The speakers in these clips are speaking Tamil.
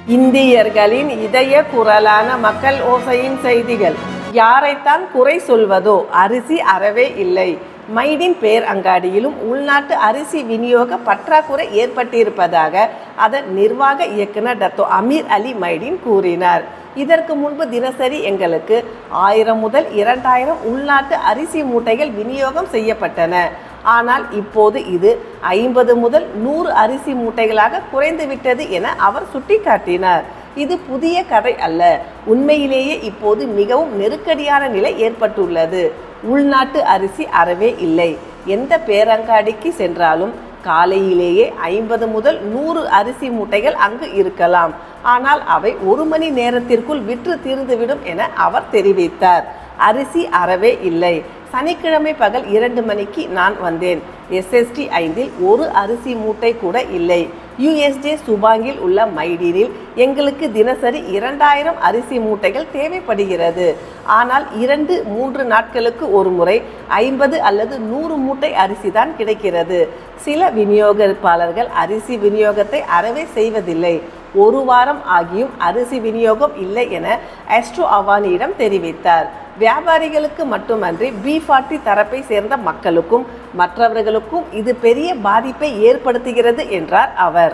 இந்தியர்களின் இதய குரலான மக்கள் ஓசையின் செய்திகள் யாரைத்தான் குறை சொல்வதோ அரிசி அறவே இல்லை மைடின் பேர் அங்காடியிலும் உள்நாட்டு அரிசி விநியோக பற்றாக்குறை ஏற்பட்டிருப்பதாக அதன் நிர்வாக இயக்குனர் டத்தோ அமீர் அலி மைடின் கூறினார் இதற்கு முன்பு தினசரி எங்களுக்கு ஆயிரம் முதல் இரண்டாயிரம் உள்நாட்டு அரிசி மூட்டைகள் விநியோகம் செய்யப்பட்டன ஆனால் இப்போது இது ஐம்பது முதல் நூறு அரிசி மூட்டைகளாக குறைந்துவிட்டது என அவர் சுட்டிக்காட்டினார் இது புதிய கதை அல்ல உண்மையிலேயே இப்போது மிகவும் நெருக்கடியான நிலை ஏற்பட்டுள்ளது உள்நாட்டு அரிசி அறவே இல்லை எந்த பேரங்காடிக்கு சென்றாலும் காலையிலேயே ஐம்பது முதல் நூறு அரிசி மூட்டைகள் அங்கு இருக்கலாம் ஆனால் அவை ஒரு மணி நேரத்திற்குள் விற்று தீர்ந்துவிடும் என அவர் தெரிவித்தார் அரிசி அறவே இல்லை சனிக்கிழமை பகல் இரண்டு மணிக்கு நான் வந்தேன் எஸ்எஸ்டி ஐந்தில் ஒரு அரிசி மூட்டை கூட இல்லை யுஎஸ்ஜே சுபாங்கில் உள்ள மைடீனில் எங்களுக்கு தினசரி இரண்டாயிரம் அரிசி மூட்டைகள் தேவைப்படுகிறது ஆனால் இரண்டு மூன்று நாட்களுக்கு ஒரு முறை ஐம்பது அல்லது நூறு மூட்டை அரிசி தான் கிடைக்கிறது சில விநியோகிப்பாளர்கள் அரிசி விநியோகத்தை அறவே செய்வதில்லை ஒரு வாரம் ஆகியும் அரிசி விநியோகம் இல்லை என ஆஸ்ட்ரோ அவானியிடம் தெரிவித்தார் வியாபாரிகளுக்கு மட்டுமன்றி பி ஃபார்ட்டி தரப்பை சேர்ந்த மக்களுக்கும் மற்றவர்களுக்கும் இது பெரிய பாதிப்பை ஏற்படுத்துகிறது என்றார் அவர்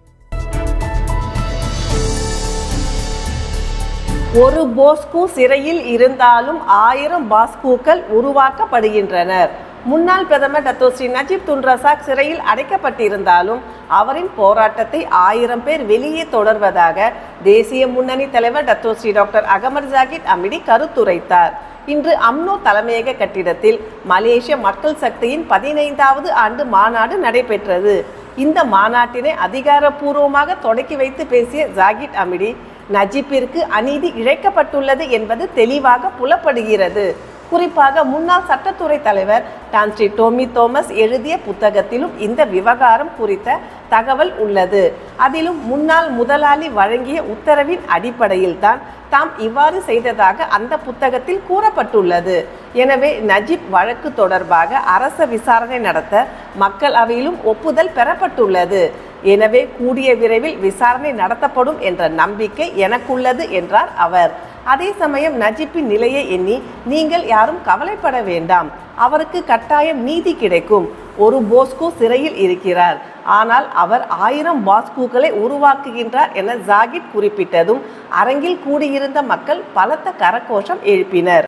ஒரு போஸ்கு சிறையில் இருந்தாலும் ஆயிரம் பாஸ்கூக்கள் உருவாக்கப்படுகின்றனர் முன்னாள் பிரதமர் Datuk Sri Najib Tun Razak சிறையில் அடைக்கப்பட்டிருந்தாலும் அவரின் போராட்டத்தை ஆயிரம் பேர் வெளியே தொடர்வதாக தேசிய முன்னணி தலைவர் Datuk Sri doctor Ahmad Zahid Hamidi கருத்துரைத்தார் இன்று அம்னோ தலைமையக கட்டிடத்தில் மலேசிய மக்கள் சக்தியின் பதினைந்தாவது ஆண்டு மாநாடு நடைபெற்றது இந்த மாநாட்டினை அதிகாரப்பூர்வமாக தொடக்கி வைத்து பேசிய ஜாகித் அமிடி நஜீப்பிற்கு அநீதி இழைக்கப்பட்டுள்ளது என்பது தெளிவாக புலப்படுகிறது குறிப்பாக முன்னாள் சட்டத்துறை தலைவர் டான் ஸ்ரீ டோமி தோமஸ் எழுதிய புத்தகத்திலும் இந்த விவகாரம் குறித்த தகவல் உள்ளது அதிலும் முன்னாள் முதலாளி வழங்கிய உத்தரவின் அடிப்படையில் தான் தாம் இவ்வாறு செய்ததாக அந்த புத்தகத்தில் கூறப்பட்டுள்ளது எனவே நஜீப் வழக்கு தொடர்பாக அரச விசாரணை நடத்த மக்கள் அவையிலும் ஒப்புதல் பெறப்பட்டுள்ளது எனவே கூடிய விரைவில் விசாரணை நடத்தப்படும் என்ற நம்பிக்கை எனக்குள்ளது என்றார் அவர் அதே சமயம் நஜீப்பின் நிலையை எண்ணி நீங்கள் யாரும் கவலைப்பட வேண்டாம் அவருக்கு கட்டாயம் நீதி கிடைக்கும் ஒரு போஸ்கோ சிறையில் இருக்கிறார் ஆனால் அவர் ஆயிரம் பாஸ்கூக்களை உருவாக்குகின்றார் என ஜாகித் குறிப்பிட்டதும் அரங்கில் கூடியிருந்த மக்கள் பலத்த கரகோஷம் எழுப்பினர்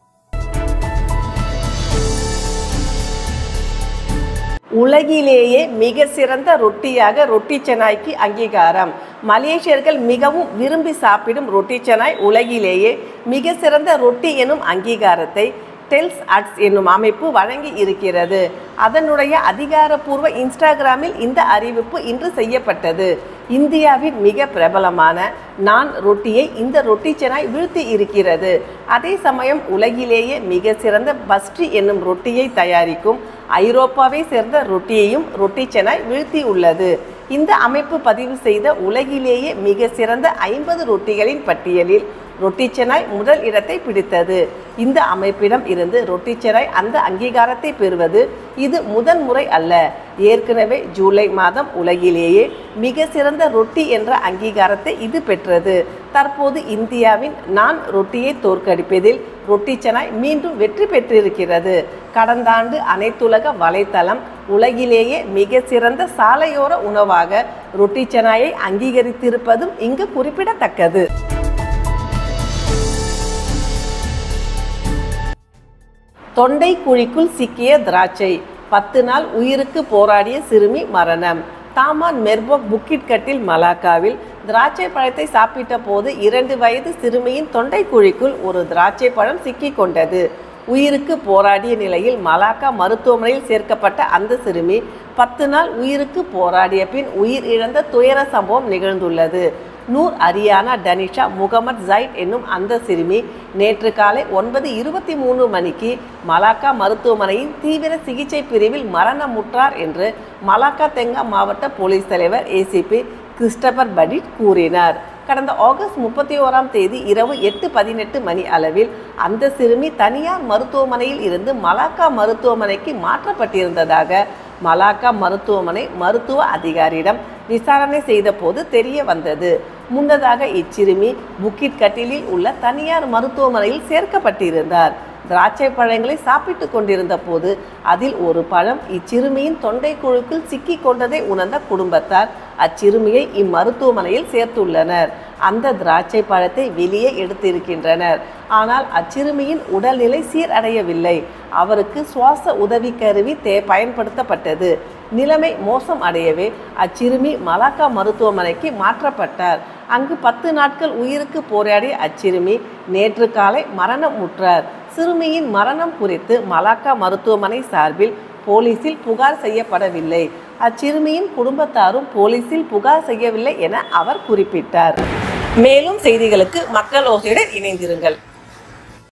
உலகிலேயே மிக சிறந்த ரொட்டியாக ரொட்டி செனாய்க்கு அங்கீகாரம் மலேசியர்கள் மிகவும் விரும்பி சாப்பிடும் ரொட்டி செனாய் உலகிலேயே மிக சிறந்த ரொட்டி எனும் அங்கீகாரத்தை டெல்ஸ் அட்ஸ் என்னும் அமைப்பு வழங்கி இருக்கிறது அதனுடைய அதிகாரப்பூர்வ இன்ஸ்டாகிராமில் இந்த அறிவிப்பு இன்று செய்யப்பட்டது இந்தியாவின் மிக பிரபலமான நான் ரொட்டியை இந்த ரொட்டி செனாய் வீழ்த்தி இருக்கிறது அதே சமயம் உலகிலேயே மிக சிறந்த பஸ்ட்ரி என்னும் ரொட்டியை தயாரிக்கும் ஐரோப்பாவை சேர்ந்த ரொட்டியையும் ரொட்டி செனாய் வீழ்த்தி உள்ளது இந்த அமைப்பு பதிவு செய்த உலகிலேயே மிக சிறந்த ஐம்பது ரொட்டிகளின் பட்டியலில் ரொட்டி செனாய் முதல் இடத்தை பிடித்தது இந்த அமைப்பிடம் இருந்து ரொட்டி செனாய் அந்த அங்கீகாரத்தை பெறுவது இது முதன் முறை அல்ல ஏற்கனவே ஜூலை மாதம் உலகிலேயே மிக சிறந்த ரொட்டி என்ற அங்கீகாரத்தை இது பெற்றது தற்போது இந்தியாவின் நான் ரொட்டியை தோற்கடிப்பதில் ரொட்டி செனாய் மீண்டும் வெற்றி பெற்றிருக்கிறது கடந்த ஆண்டு அனைத்துலக வலைத்தளம் உலகிலேயே மிக சிறந்த சாலையோர உணவாக ரொட்டி செனாயை அங்கீகரித்திருப்பதும் இங்கு குறிப்பிடத்தக்கது தொண்டை குழிக்குள் சிக்கிய திராட்சை பத்து நாள் உயிருக்கு போராடிய சிறுமி மரணம் தாமான் மெர்போக் புக்கிட் கட்டில் மலாக்காவில் திராட்சை பழத்தை சாப்பிட்ட போது இரண்டு வயது சிறுமியின் தொண்டை குழிக்குள் ஒரு திராட்சை பழம் சிக்கிக் கொண்டது உயிருக்கு போராடிய நிலையில் மலாக்கா மருத்துவமனையில் சேர்க்கப்பட்ட அந்த சிறுமி பத்து நாள் உயிருக்கு போராடிய பின் உயிர் இழந்த துயர சம்பவம் நிகழ்ந்துள்ளது நூர் அரியானா டனிஷா முகமது ஜைட் என்னும் அந்த சிறுமி நேற்று காலை ஒன்பது இருபத்தி மூணு மணிக்கு மலாக்கா மருத்துவமனையின் தீவிர சிகிச்சை பிரிவில் மரணமுற்றார் என்று மலாக்கா தெங்கா மாவட்ட போலீஸ் தலைவர் ஏசிபி கிறிஸ்டபர் படிட் கூறினார் கடந்த ஆகஸ்ட் முப்பத்தி ஓராம் தேதி இரவு எட்டு பதினெட்டு மணி அளவில் அந்த சிறுமி தனியார் மருத்துவமனையில் இருந்து மலாக்கா மருத்துவமனைக்கு மாற்றப்பட்டிருந்ததாக மலாக்கா மருத்துவமனை மருத்துவ அதிகாரியிடம் விசாரணை செய்தபோது தெரிய வந்தது முன்னதாக இச்சிறுமி புக்கிட் கட்டிலில் உள்ள தனியார் மருத்துவமனையில் சேர்க்கப்பட்டிருந்தார் திராட்சை பழங்களை சாப்பிட்டு கொண்டிருந்த போது அதில் ஒரு பழம் இச்சிறுமியின் தொண்டை குழுக்கில் சிக்கி கொண்டதை உணர்ந்த குடும்பத்தார் அச்சிறுமியை இம்மருத்துவமனையில் சேர்த்துள்ளனர் அந்த திராட்சை பழத்தை வெளியே எடுத்திருக்கின்றனர் ஆனால் அச்சிறுமியின் உடல்நிலை சீரடையவில்லை அவருக்கு சுவாச உதவி கருவி தே பயன்படுத்தப்பட்டது நிலைமை மோசம் அடையவே அச்சிறுமி மலாக்கா மருத்துவமனைக்கு மாற்றப்பட்டார் அங்கு பத்து நாட்கள் உயிருக்கு போராடிய அச்சிறுமி நேற்று காலை மரணம் உற்றார் சிறுமியின் மரணம் குறித்து மலாக்கா மருத்துவமனை சார்பில் போலீசில் புகார் செய்யப்படவில்லை அச்சிறுமியின் குடும்பத்தாரும் போலீசில் புகார் செய்யவில்லை என அவர் குறிப்பிட்டார் மேலும் செய்திகளுக்கு மக்கள் ஓசையுடன் இணைந்திருங்கள்